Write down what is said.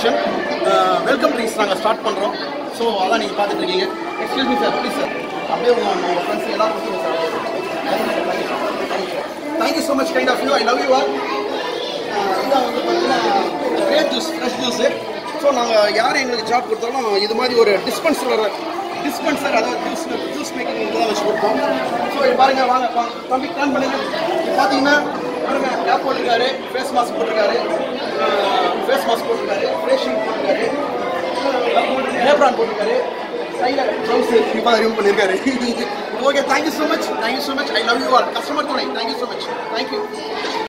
function welcome drinks நாங்கள் start பண்ணுறோம் so அதான் நீங்கள் பார்த்துட்டு இருக்கீங்க excuse me sir please sir அப்படியே உங்கள் உங்கள் ஃப்ரெண்ட்ஸ் எல்லாம் கொடுத்துருங்க sir thank you so much kind of you I love you all இதான் வந்து பார்த்தீங்கன்னா grape juice fresh juice so நாங்கள் யார் எங்களுக்கு ஜாப் கொடுத்தாலும் இது மாதிரி ஒரு டிஸ்பென்சர் டிஸ்பென்சர் அதாவது ஜூஸ் ஜூஸ் மேக்கிங் இதெல்லாம் வச்சு கொடுப்போம் ஸோ இது பாருங்க வாங்க வாங்க தம்பி பிளான் பண்ணுங்க இது பார்த்தீங்கன்னா பாருங்க கேப் போட்டிருக்காரு ஃபேஸ் மாஸ்க் போட்டிருக்காரு ஃபேஸ் மாஸ்க் போட்டிருக்காரு ஃபேஷிங் போட்டிருக்காரு ஏப்ரான் போட்டிருக்காரு கையில் க்ளவுஸ் இப்போ ரிமூவ் பண்ணியிருக்காரு okay thank you so much thank you so much I love you all customer துணை தேங்க்யூ ஸோ மச் தேங்க்யூ